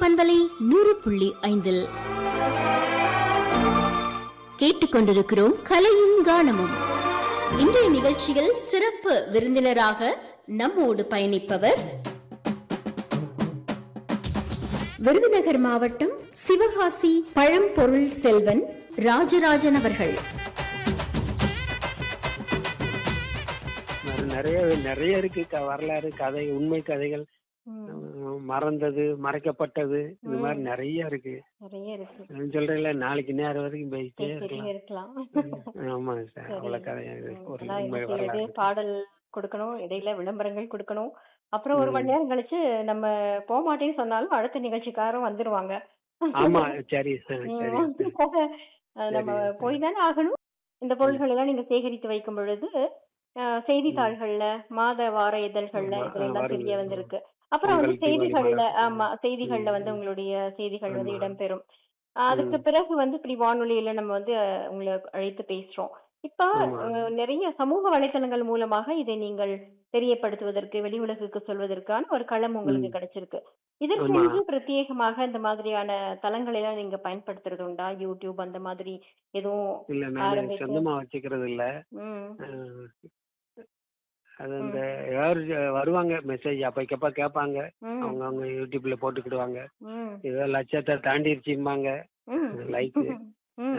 பண்பலை நூறு புள்ளி ஐந்தில் கேட்டுக்கொண்டிருக்கிறோம் கலையும் கானமும் இன்றைய நிகழ்ச்சியில் சிறப்பு விருந்தினராக நம்மோடு பயணிப்பவர் விருதுநகர் மாவட்டம் சிவகாசி பழம்பொருள் செல்வன் ராஜராஜன் அவர்கள் அது நிறைய நிறைய இருக்கு க- வரலாறு கதை உண்மை கதைகள் அஹ் மறந்தது மறைக்கப்பட்டது இந்த மாதிரி நிறைய இருக்கு நிறைய இருக்கு நான் சொல்றேன்ல நாளைக்கு நேரம் வரைக்கும் பேசிட்டே பேசிட்டே இருக்கலாம் இருக்கலாம் ஆமா சார் சரி. அவ்வளவு கதை இது. ம், ஒரு அதான் உண்மை இன்னைக்கு இது வரலாறு பாடல் கொடுக்கணும் இடையில விளம்பரங்கள் கொடுக்கணும் அப்புறம் ஒரு ம். மணி நேரம் கழிச்சு நம்ம போக மாட்டேன்னு சொன்னாலும் அடுத்த நிகழ்ச்சிக்காரரும் வந்துருவாங்க ஆமா சரி ஆ, ம், சரி அதுக்காக, அஹ், நம்ம சரி. போய் தானே ஆகணும் இந்த பொருள்கள் எல்லாம் நீங்க சேகரித்து வைக்கும் பொழுது அஹ், செய்தித்தாள்கள்ல மாத வார இதழ்கள்ல ஆமா, இதுல எல்லாம் வருது. தெரிய வந்திருக்கு அப்புறம் வந்து பொங்கல், தீபாவளி செய்திகள்ல மலர். ஆமா செய்திகள்ல வந்து ம். உங்களுடைய செய்திகள் வந்து ஆமா. இடம்பெறும் அஹ், அதுக்கு பிறகு வந்து இப்படி வானொலியில நம்ம வந்து அஹ், உங்களை அழைத்து பேசுறோம் இப்ப ஆமா. அஹ், நிறைய சமூக வலைத்தளங்கள் மூலமாக இதை நீங்கள் தெரியப்படுத்துவதற்கு வெளி உலகுக்கு சொல்வதற்கான ஒரு களம் உங்களுக்கு ம். கிடைச்சிருக்கு இதற்கு ஆமா. என்று பிரத்யேகமாக இந்த மாதிரியான தளங்களை எல்லாம் நீங்க பயன்படுத்துறது உண்டா யூடியூப் அந்த மாதிரி எதுவும் இல்ல நான் ஆரம்பிக்க- சொந்தமா வச்சுக்கிறது இல்ல ம், அஹ், அது அந்த யாரு வருவாங்க மெசேஜ் அப்பக்கப்ப கேட்பாங்க ம், அவங்க அவங்க யூடியூப்ல போட்டுக்கிடுவாங்க ம், ஏதோ லட்சத்தை தாண்டிருச்சும்பாங்க ம், லைக் ம், ம்.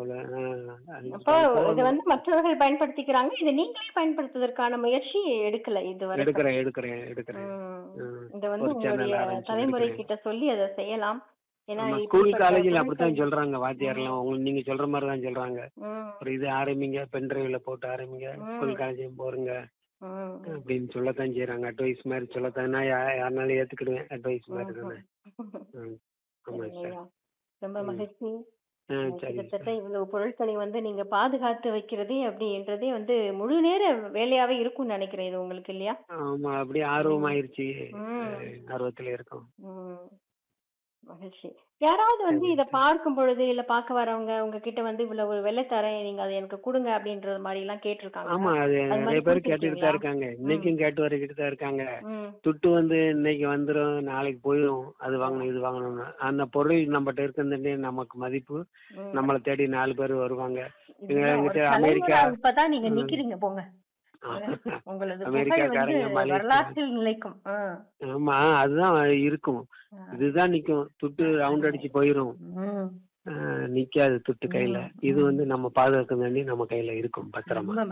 அப்போ இதை வந்து மற்றவர்கள் பயன்படுத்திக்கிறாங்க இதை நீங்களே பயன்படுத்துவதற்கான முயற்சி எடுக்கல இதுவரை எடுக்கிறேன் எடுக்கிறேன் எடுக்கிறேன் ம். இதை வந்து ஒரு channel உங்களுடைய ஆரம்பிச்சு தலைமுறை எடுக்கிறேன். கிட்ட சொல்லி அதை செய்யலாம் ஏன்னா ஆமா, இப்படிப்பட்ட ஸ்கூல் காலேஜில் அப்படித்தான் பொருட்கள்- சொல்றாங்க வாத்தியார்லாம் உங்களுக்கு நீங்க சொல்ற மாதிரி தான் சொல்றாங்க ம், ஒரு இது ஆரம்பிங்க பென் டிரைவ்ல போட்டு ஆரம்பிங்க ம். ஸ்கூல் காலேஜ் போறங்க ம், அப்படின்னு சொல்லத்தான் செய்யறாங்க அட்வைஸ் மாதிரி சொல்லத்தான் நான் யா- யாருனாலும் ஏத்துக்கிடுவேன் அட்வைஸ் மாதிரி தானே ம். ஆமா சார் சரிங்கய்யா. ரொம்ப ம். மகிழ்ச்சி ஆ சரி கிட்டத்தட்ட இவ்வளவு பொருட்களை வந்து நீங்க பாதுகாத்து வைக்கிறதே அப்படின்றதே வந்து முழு நேர வேலையாவே இருக்கும்னு நினைக்கிறேன் இது உங்களுக்கு இல்லையா ஆமா அப்படியே ஆர்வம் ஆயிருச்சு ம். ஆர்வத்துல இருக்கோம் ம். மகிழ்ச்சி யாராவது வந்து இத பார்க்கும் பொழுது இல்ல பார்க்க வரவங்க உங்ககிட்ட வந்து இவ்வளவு ஒரு வெள்ளை தரேன் நீங்க அதை எனக்கு கொடுங்க அப்படின்றது மாதிரி எல்லாம் கேட்டிருக்காங்க ஆமா அது அது மாதிரி நிறைய பேர் கேட்டுட்டு கொடுத்திருக்கீங்களா? தான் இருக்காங்க இன்னைக்கும் கேட்டு வரைக்கிட்டு தான் இருக்காங்க ம், துட்டு வந்து இன்னைக்கு வந்துரும் நாளைக்கு போயிடும் அது வாங்கணும் இது வாங்கணும்னு அந்த பொருள் நம்மகிட்ட இருக்கிறதுலே நமக்கு மதிப்பு ம். நம்மளை தேடி நாலு பேர் வருவாங்க இதுதான் ஒரு எங்கிட்ட தலைமுறை அமெரிக்கா இப்பதான் நீங்க ம். நிக்கிறீங்க போங்க உங்களது புகழ் அமெரிக்காக்காரங்க, வந்து மலேசியா. வரலாற்றில் நிலைக்கும் ஆ. ஆமா அதுதான் இருக்கும் ஆ. இதுதான் நிக்கும் துட்டு ரவுண்ட் அடிச்சு போயிரும் ம். ஆஹ் நிக்காது துட்டு கையில ம், இது ம். வந்து நம்ம பாதுகாக்க வேண்டி நம்ம கையில இருக்கும் பத்திரமா ரொம்ப